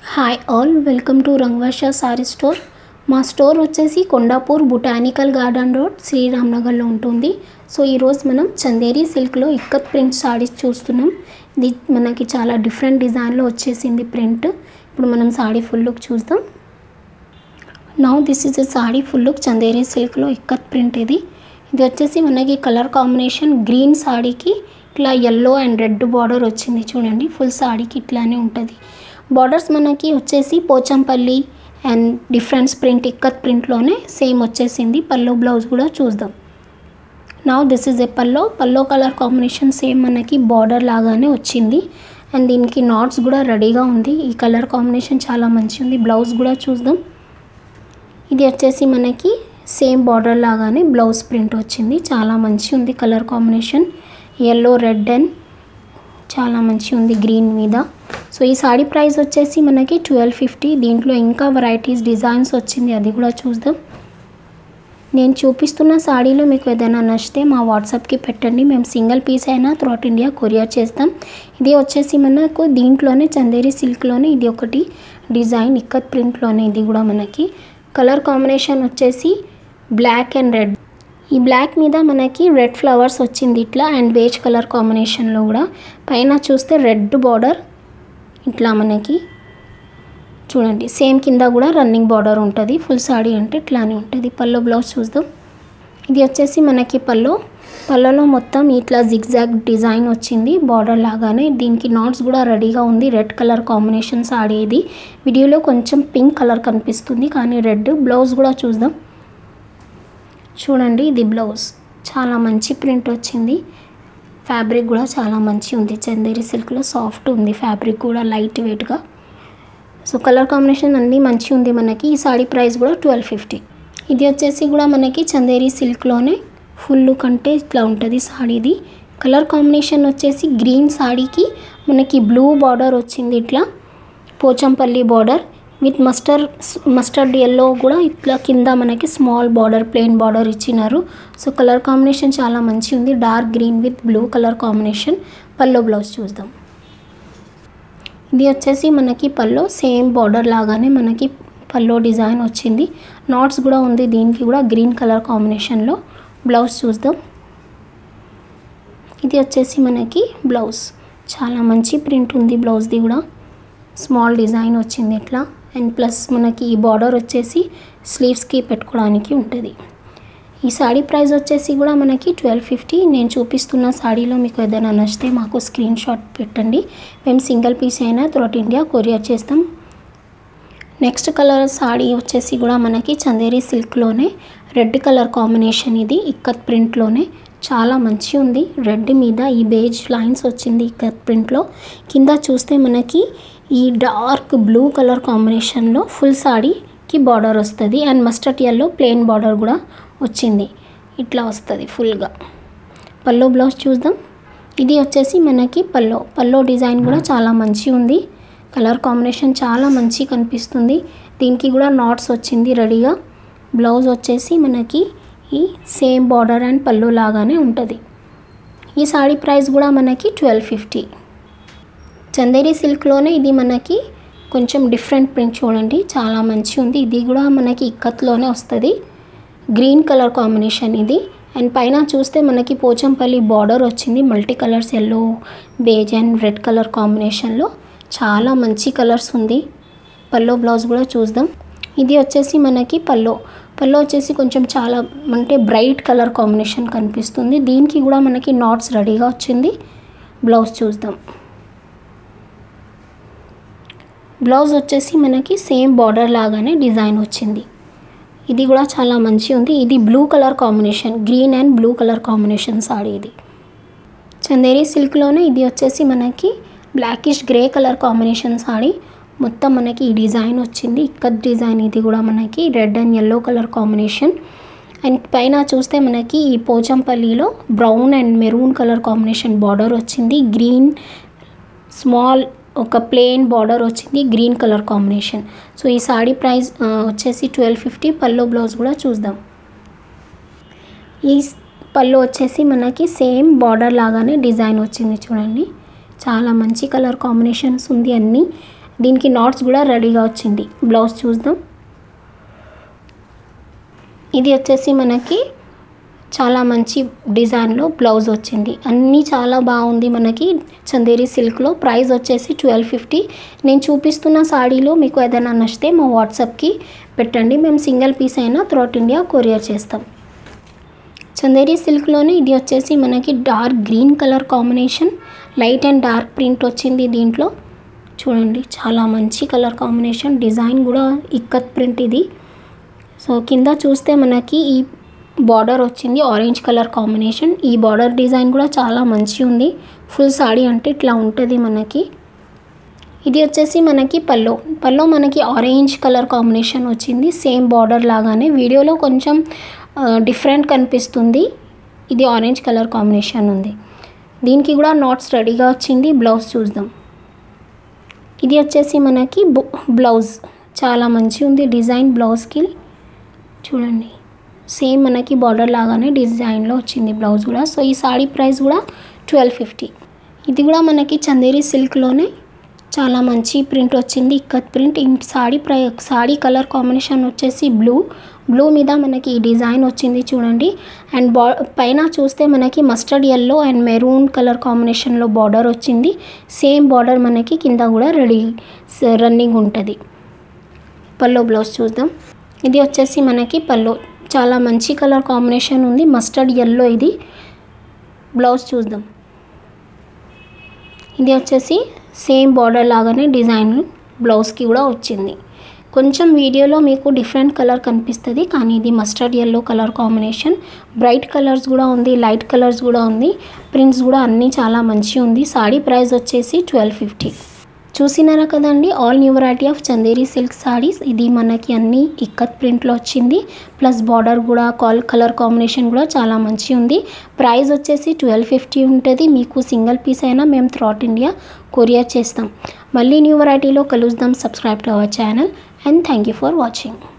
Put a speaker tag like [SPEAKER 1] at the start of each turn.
[SPEAKER 1] hi all welcome to Rangavarsha sari store మా store వచ్చేసి Kondapur botanical garden road Sriram నగర్లో ఉంటుంది సో ఈరోజు మనం చందేరి సిల్క్లో ఇక్కత్ ప్రింట్ సారీస్ చూస్తున్నాం ఇది మనకి చాలా డిఫరెంట్ డిజైన్లో వచ్చేసింది ప్రింట్ ఇప్పుడు మనం సారీ ఫుల్ లుక్ చూద్దాం now this is a sari full look Chanderi సిల్క్లో ఇక్కత్ ప్రింట్ ఇది ఇది వచ్చేసి మనకి కలర్ కాంబినేషన్ గ్రీన్ సాడీకి ఇట్లా ఎల్లో అండ్ రెడ్ బార్డర్ వచ్చింది చూడండి ఫుల్ సాడీకి ఇట్లానే ఉంటుంది బార్డర్స్ మనకి వచ్చేసి Pochampally and different print ikat ప్రింట్లోనే సేమ్ వచ్చేసింది పల్లో బ్లౌజ్ కూడా చూద్దాం now this is a pallu pallu colour combination same మనకి బార్డర్ లాగానే వచ్చింది అండ్ దీనికి నాట్స్ కూడా రెడీగా ఉంది ఈ కలర్ కాంబినేషన్ చాలా మంచి ఉంది బ్లౌజ్ కూడా చూద్దాం ఇది వచ్చేసి మనకి సేమ్ బార్డర్ లాగానే బ్లౌజ్ ప్రింట్ వచ్చింది చాలా మంచి ఉంది colour combination yellow red and చాలా మంచి ఉంది గ్రీన్ మీద సో ఈ సాడీ ప్రైస్ వచ్చేసి మనకి ట్వెల్వ్ ఫిఫ్టీ దీంట్లో ఇంకా వెరైటీస్ డిజైన్స్ వచ్చింది అది కూడా చూద్దాం నేను చూపిస్తున్న సాడీలో మీకు ఏదైనా నచ్చితే మా వాట్సాప్కి పెట్టండి మేము సింగిల్ పీస్ అయినా త్రూఅవుట్ ఇండియా కొరియర్ చేస్తాం ఇది వచ్చేసి మనకు దీంట్లోనే చందేరి సిల్క్లోనే ఇది ఒకటి డిజైన్ ఇక్కత్ ప్రింట్లోనే ఇది కూడా మనకి కలర్ కాంబినేషన్ వచ్చేసి బ్లాక్ అండ్ రెడ్ ఈ బ్లాక్ మీద మనకి రెడ్ ఫ్లవర్స్ వచ్చింది ఇట్లా అండ్ బేజ్ కలర్ కాంబినేషన్లో కూడా పైన చూస్తే రెడ్ బార్డర్ ఇట్లా మనకి చూడండి సేమ్ కింద కూడా రన్నింగ్ బార్డర్ ఉంటుంది ఫుల్ సాడీ అంటే ఇట్లానే ఉంటుంది పల్లో బ్లౌజ్ చూద్దాం ఇది వచ్చేసి మనకి పల్లో పల్లలో మొత్తం ఇట్లా జిగ్జాగ్ డిజైన్ వచ్చింది బార్డర్ లాగానే దీనికి నాట్స్ కూడా రెడీగా ఉంది రెడ్ కలర్ కాంబినేషన్ సాడీ ఇది వీడియోలో కొంచెం పింక్ కలర్ కనిపిస్తుంది కానీ రెడ్ బ్లౌజ్ కూడా చూద్దాం చూడండి ఇది బ్లౌజ్ చాలా మంచి ప్రింట్ వచ్చింది ఫ్యాబ్రిక్ కూడా చాలా మంచి ఉంది చందేరి సిల్క్లో సాఫ్ట్ ఉంది ఫ్యాబ్రిక్ కూడా లైట్ వెయిట్గా సో కలర్ కాంబినేషన్ అన్నీ మంచి ఉంది మనకి ఈ సాడీ ప్రైస్ కూడా ట్వెల్వ్ ఫిఫ్టీ ఇది వచ్చేసి కూడా మనకి చందేరి సిల్క్లోనే ఫుల్ లుక్ అంటే ఇట్లా ఉంటుంది సాడీది కలర్ కాంబినేషన్ వచ్చేసి గ్రీన్ సాడీకి మనకి బ్లూ బార్డర్ వచ్చింది ఇట్లా Pochampally border with mustard mustard yellow కూడా ఇట్లా కింద మనకి స్మాల్ బార్డర్ ప్లెయిన్ బార్డర్ ఇచ్చినారు సో కలర్ కాంబినేషన్ చాలా మంచి ఉంది dark green with blue colour combination pallu blouse చూద్దాం ఇది వచ్చేసి మనకి పల్లో సేమ్ బార్డర్ లాగానే మనకి పల్లో డిజైన్ వచ్చింది నాట్స్ కూడా ఉంది దీనికి కూడా గ్రీన్ కలర్ కాంబినేషన్లో బ్లౌజ్ చూద్దాం ఇది వచ్చేసి మనకి బ్లౌజ్ చాలా మంచి ప్రింట్ ఉంది బ్లౌజ్ది కూడా స్మాల్ డిజైన్ వచ్చింది ఇట్లా అండ్ ప్లస్ మనకి ఈ బార్డర్ వచ్చేసి స్లీవ్స్కి పెట్టుకోవడానికి ఉంటుంది ఈ సాడీ ప్రైస్ వచ్చేసి కూడా మనకి ట్వెల్వ్ ఫిఫ్టీ నేను చూపిస్తున్న సాడీలో మీకు ఏదైనా నచ్చితే మాకు స్క్రీన్ షాట్ పెట్టండి మేము సింగిల్ పీస్ అయినా త్రూఅవుట్ ఇండియా కొరియర్ చేస్తాం నెక్స్ట్ కలర్ సాడీ వచ్చేసి కూడా మనకి చందేరి సిల్క్లోనే రెడ్ కలర్ కాంబినేషన్ ఇది ఇక్కత్ ప్రింట్లోనే చాలా మంచి ఉంది రెడ్ మీద ఈ బేజ్ లైన్స్ వచ్చింది ఇక్కత్ ప్రింట్లో కింద చూస్తే మనకి ఈ డార్క్ బ్లూ కలర్ కాంబినేషన్లో ఫుల్ సాడీకి బార్డర్ వస్తుంది and mustard yellow plain border కూడా వచ్చింది ఇట్లా వస్తుంది ఫుల్గా పల్లో బ్లౌజ్ చూద్దాం ఇది వచ్చేసి మనకి పల్లో పల్లో డిజైన్ కూడా చాలా మంచి ఉంది కలర్ కాంబినేషన్ చాలా మంచి కనిపిస్తుంది దీనికి కూడా నాట్స్ వచ్చింది రెడీగా బ్లౌజ్ వచ్చేసి మనకి ఈ సేమ్ బార్డర్ అండ్ పళ్ళు లాగానే ఉంటుంది ఈ సాడీ ప్రైస్ కూడా మనకి ట్వెల్వ్ ఫిఫ్టీ చందేరి సిల్క్లోనే ఇది మనకి కొంచెం డిఫరెంట్ ప్రింట్ చూడండి చాలా మంచి ఉంది ఇది కూడా మనకి ఇక్కత్లోనే వస్తుంది గ్రీన్ కలర్ కాంబినేషన్ ఇది అండ్ పైన చూస్తే మనకి పోచంపల్లి బార్డర్ వచ్చింది multi colours yellow beige and red colour కాంబినేషన్లో చాలా మంచి కలర్స్ ఉంది పల్లో బ్లౌజ్ కూడా చూద్దాం ఇది వచ్చేసి మనకి పల్లో పల్లో వచ్చేసి కొంచెం చాలా అంటే బ్రైట్ కలర్ కాంబినేషన్ కనిపిస్తుంది దీనికి కూడా మనకి నాట్స్ రెడీగా వచ్చింది బ్లౌజ్ చూద్దాం బ్లౌజ్ వచ్చేసి మనకి సేమ్ బార్డర్ లాగానే డిజైన్ వచ్చింది ఇది కూడా చాలా మంచి ఉంది ఇది blue colour combination green and blue colour combination sari ఇది చందేరి సిల్క్లోనే ఇది వచ్చేసి మనకి blackish grey colour combination sari మొత్తం మనకి ఈ డిజైన్ వచ్చింది ఇక్కత్ డిజైన్ ఇది కూడా మనకి red and yellow colour combination and పైన చూస్తే మనకి ఈ పోచంపల్లిలో brown and maroon colour combination border వచ్చింది గ్రీన్ స్మాల్ ఒక ప్లెయిన్ బార్డర్ వచ్చింది గ్రీన్ కలర్ కాంబినేషన్ సో ఈ సాడీ ప్రైస్ వచ్చేసి ట్వెల్వ్ ఫిఫ్టీ పల్లో బ్లౌజ్ కూడా చూద్దాం ఈ పళ్ళు వచ్చేసి మనకి సేమ్ బార్డర్ లాగానే డిజైన్ వచ్చింది చూడండి చాలా మంచి కలర్ కాంబినేషన్స్ ఉంది అన్నీ దీనికి నాట్స్ కూడా రెడీగా వచ్చింది బ్లౌజ్ చూద్దాం ఇది వచ్చేసి మనకి చాలా మంచి డిజైన్లో బ్లౌజ్ వచ్చింది అన్నీ చాలా బాగుంది మనకి చందేరి సిల్క్లో ప్రైస్ వచ్చేసి ట్వెల్వ్ ఫిఫ్టీ నేను చూపిస్తున్న సాడీలో మీకు ఏదైనా నచ్చితే మా వాట్సాప్కి పెట్టండి మేము సింగిల్ పీస్ అయినా త్రూఅవుట్ ఇండియా కొరియర్ చేస్తాం చందేరి సిల్క్లోనే ఇది వచ్చేసి మనకి dark green colour combination light and dark print వచ్చింది దీంట్లో చూడండి చాలా మంచి కలర్ కాంబినేషన్ డిజైన్ కూడా ఇక్కత్ ప్రింట్ ఇది సో కింద చూస్తే మనకి ఈ బార్డర్ వచ్చింది ఆరెంజ్ కలర్ కాంబినేషన్ ఈ బార్డర్ డిజైన్ కూడా చాలా మంచి ఉంది ఫుల్ సాడీ అంటే ఇట్లా ఉంటుంది మనకి ఇది వచ్చేసి మనకి పల్లో పల్లో మనకి ఆరెంజ్ కలర్ కాంబినేషన్ వచ్చింది సేమ్ బార్డర్ లాగానే వీడియోలో కొంచెం డిఫరెంట్ కనిపిస్తుంది ఇది ఆరెంజ్ కలర్ కాంబినేషన్ ఉంది దీనికి కూడా నాట్స్ రెడీగా వచ్చింది బ్లౌజ్ చూద్దాం ఇది వచ్చేసి మనకి బ్లౌజ్ చాలా మంచి ఉంది డిజైన్ బ్లౌజ్కి చూడండి సేమ్ మనకి బార్డర్ లాగానే డిజైన్లో వచ్చింది బ్లౌజ్ కూడా సో ఈ సాడీ ప్రైస్ కూడా ట్వెల్వ్ ఫిఫ్టీ ఇది కూడా మనకి చందేరి సిల్క్లోనే చాలా మంచి ప్రింట్ వచ్చింది ఇక్కత్ ప్రింట్ ఈ సాడీ ప్రై సాడీ కలర్ కాంబినేషన్ వచ్చేసి బ్లూ బ్లూ మీద మనకి ఈ డిజైన్ వచ్చింది చూడండి అండ్ బా పైన చూస్తే మనకి mustard yellow and maroon colour కాంబినేషన్లో బార్డర్ వచ్చింది సేమ్ బార్డర్ మనకి కింద కూడా రెడీ రన్నింగ్ ఉంటుంది పల్లో బ్లౌజ్ చూద్దాం ఇది వచ్చేసి మనకి పల్లో చాలా మంచి కలర్ కాంబినేషన్ ఉంది మస్టర్డ్ ఎల్లో ఇది బ్లౌజ్ చూద్దాం ఇది వచ్చేసి సేమ్ బార్డర్ లాగానే డిజైన్ బ్లౌజ్కి కూడా వచ్చింది కొంచెం వీడియోలో మీకు డిఫరెంట్ కలర్ కనిపిస్తుంది కానీ ఇది mustard yellow colour combination bright colours కూడా ఉంది లైట్ కలర్స్ కూడా ఉంది ప్రింట్స్ కూడా అన్నీ చాలా మంచి ఉంది సాడీ ప్రైస్ వచ్చేసి ట్వెల్వ్ ఫిఫ్టీ చూసినారా కదండి all new variety of Chanderi silk saris ఇది మనకి అన్ని ఇక్కత్ ప్రింట్లో వచ్చింది ప్లస్ బార్డర్ కూడా కాల్ కలర్ కాంబినేషన్ కూడా చాలా మంచి ఉంది ప్రైస్ వచ్చేసి ట్వెల్వ్ ఫిఫ్టీ ఉంటుంది మీకు సింగిల్ పీస్ అయినా మేము త్రాట్ ఇండియా కొరియర్ చేస్తాం మళ్ళీ న్యూ వెరైటీలో కలుద్దాం subscribe to our channel and thank you for watching